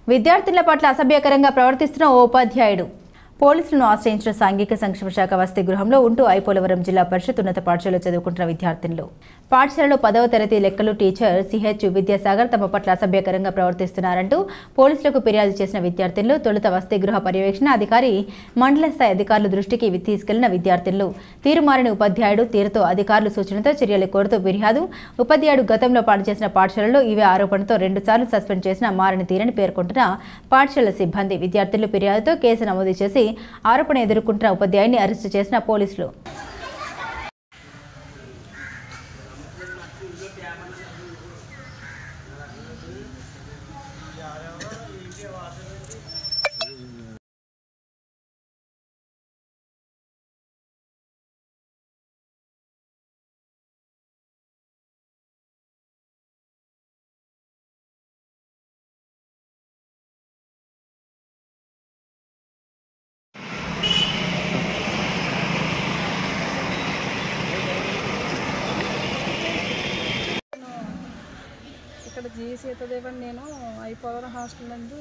విద్యార్థుల పట్ల అసభ్యకరంగా ప్రవర్తిస్తున్న ఓ ఉపాధ్యాయుడు పోలీసులను ఆశ్రయించిన సాంఘిక సంక్షేమ శాఖ వసతి గృహంలో ఉంటూ ఐపోలవరం జిల్లా పరిషత్ ఉన్నత పాఠశాలలో చదువుకుంటున్న విద్యార్థినులు పాఠశాలలో పదవ తరగతి లెక్కలు టీచర్ సిహెచ్ విద్యాసాగర్ తమ పట్ల అసభ్యకరంగా ప్రవర్తిస్తున్నారంటూ పోలీసులకు ఫిర్యాదు చేసిన విద్యార్థినులు తొలుత వసతి గృహ పర్యవేక్షణ అధికారి మండల స్థాయి అధికారుల దృష్టికి ఇవి తీసుకెళ్లిన విద్యార్థినులు తీరుమారిన ఉపాధ్యాయుడు తీరుతో అధికారుల సూచనతో చర్యలు కోరుతూ ఫిర్యాదు ఉపాధ్యాయుడు గతంలో పనిచేసిన పాఠశాలలో ఇవే ఆరోపణతో రెండుసార్లు సస్పెండ్ చేసిన మారని తీరని పేర్కొంటున్న పాఠశాల సిబ్బంది విద్యార్థులు ఫిర్యాదుతో కేసు నమోదు చేసి ఆరోపణ ఎదుర్కొంటున్న ఉపాధ్యాయుడిని అరెస్టు చేసిన పోలీసులు ఇక్కడ జీ సీతదేవన్ నేను ఐపోవరం హాస్టల్ నందు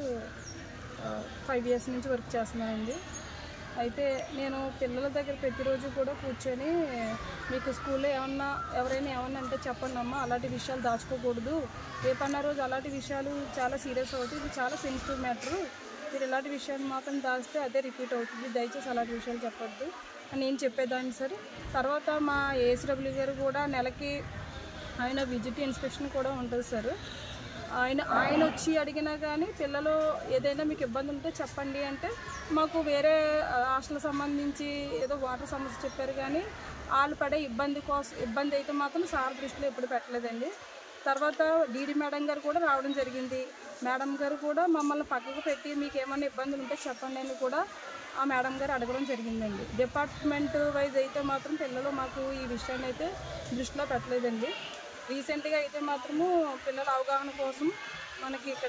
ఫైవ్ ఇయర్స్ నుంచి వర్క్ చేస్తున్నానండి అయితే నేను పిల్లల దగ్గర ప్రతిరోజు కూడా కూర్చొని మీకు స్కూల్లో ఏమన్నా ఎవరైనా ఏమన్నా అంటే చెప్పండి అమ్మా అలాంటి విషయాలు దాచుకోకూడదు రేపన్న రోజు అలాంటి విషయాలు చాలా సీరియస్ అవుతుంది ఇది చాలా సెన్సిటివ్ మ్యాటరు మీరు ఇలాంటి విషయాలు మాత్రం దాస్తే అదే రిపీట్ అవుతుంది దయచేసి అలాంటి విషయాలు చెప్పొద్దు అని నేను చెప్పేదాన్ని సరే తర్వాత మా ఏఎస్డబ్ల్యూ గారు కూడా నెలకి ఆయన విజిట్ ఇన్స్పెక్షన్ కూడా ఉంటుంది సార్ ఆయన ఆయన వచ్చి అడిగినా కానీ పిల్లలు ఏదైనా మీకు ఇబ్బంది ఉంటే చెప్పండి అంటే మాకు వేరే హాస్టల్ సంబంధించి ఏదో వాటర్ సమస్య చెప్పారు కానీ వాళ్ళు పడే ఇబ్బంది కోసం ఇబ్బంది అయితే మాత్రం సార్ దృష్టిలో ఎప్పుడు పెట్టలేదండి తర్వాత డీడీ మేడం గారు కూడా రావడం జరిగింది మేడం గారు కూడా మమ్మల్ని పక్కకు పెట్టి మీకు ఏమైనా ఇబ్బందులు ఉంటే చెప్పండి అని కూడా ఆ మేడం గారు అడగడం జరిగిందండి డిపార్ట్మెంట్ వైజ్ అయితే మాత్రం పిల్లలు మాకు ఈ విషయాన్ని అయితే దృష్టిలో పెట్టలేదండి రీసెంట్గా అయితే మాత్రము పిల్లల అవగాహన కోసం మనకి ఇక్కడ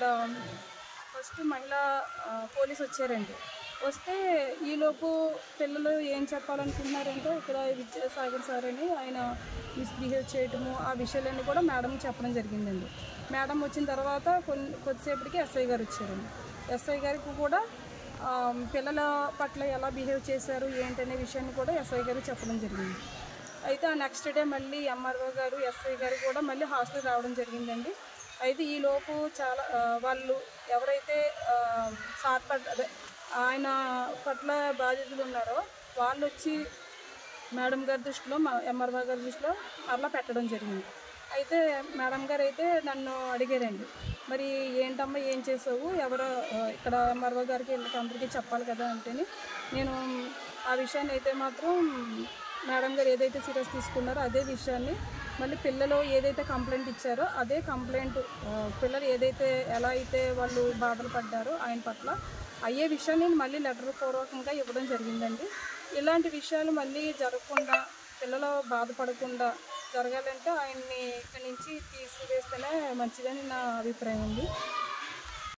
ఫస్ట్ మహిళా ఆ, పోలీస్ వచ్చారండి వస్తే ఈలోపు పిల్లలు ఏం చెప్పాలనుకుంటున్నారంటే ఇక్కడ విద్యాసాగర్ సార్ అని ఆయన మిస్బిహేవ్ చేయటము ఆ విషయాలన్నీ కూడా మేడం చెప్పడం జరిగిందండి మేడం వచ్చిన తర్వాత కొన్ని కొద్దిసేపటికి ఎస్ఐ గారు వచ్చారండి ఎస్ఐ గారికి కూడా ఆ, పిల్లల పట్ల ఎలా బిహేవ్ చేశారు ఏంటనే విషయాన్ని కూడా ఎస్ఐ గారు చెప్పడం జరిగింది అయితే ఆ నెక్స్ట్ డే మళ్ళీ ఎంఆర్ఓ గారు ఎస్ఐ గారు కూడా మళ్ళీ హాస్టల్ రావడం జరిగిందండి అయితే ఈ లోపు చాలా ఆ, వాళ్ళు ఎవరైతే ఆ, సార్ పట్ల అదే ఆయన పట్ల బాధ్యతలు ఉన్నారో వాళ్ళు వచ్చి మేడం గారి దృష్టిలో మా ఎంఆర్ఓ గారి దృష్టిలో అట్లా పెట్టడం జరిగింది అయితే మేడం గారు అయితే నన్ను అడిగారండి మరి ఏంటమ్మా ఏం చేసావు ఎవరో ఆ, ఇక్కడ ఎంఆర్ఓ గారికి వీళ్ళకి అందరికీ చెప్పాలి కదా అంటేని నేను ఆ విషయాన్ని అయితే మాత్రం మేడం గారు ఏదైతే సీరియస్ తీసుకున్నారో అదే విషయాన్ని మళ్ళీ పిల్లలు ఏదైతే కంప్లైంట్ ఇచ్చారో అదే కంప్లైంట్ ఆ, పిల్లలు ఏదైతే ఎలా అయితే వాళ్ళు బాధలు పడ్డారో ఆయన పట్ల అయ్యే విషయాన్ని నేను మళ్ళీ లెటర్ పూర్వకంగా ఇవ్వడం జరిగిందండి ఇలాంటి విషయాలు మళ్ళీ జరగకుండా పిల్లలు బాధపడకుండా జరగాలంటే ఆయన్ని ఇక్కడి నుంచి తీసివేస్తేనే మంచిదని నా అభిప్రాయం అండి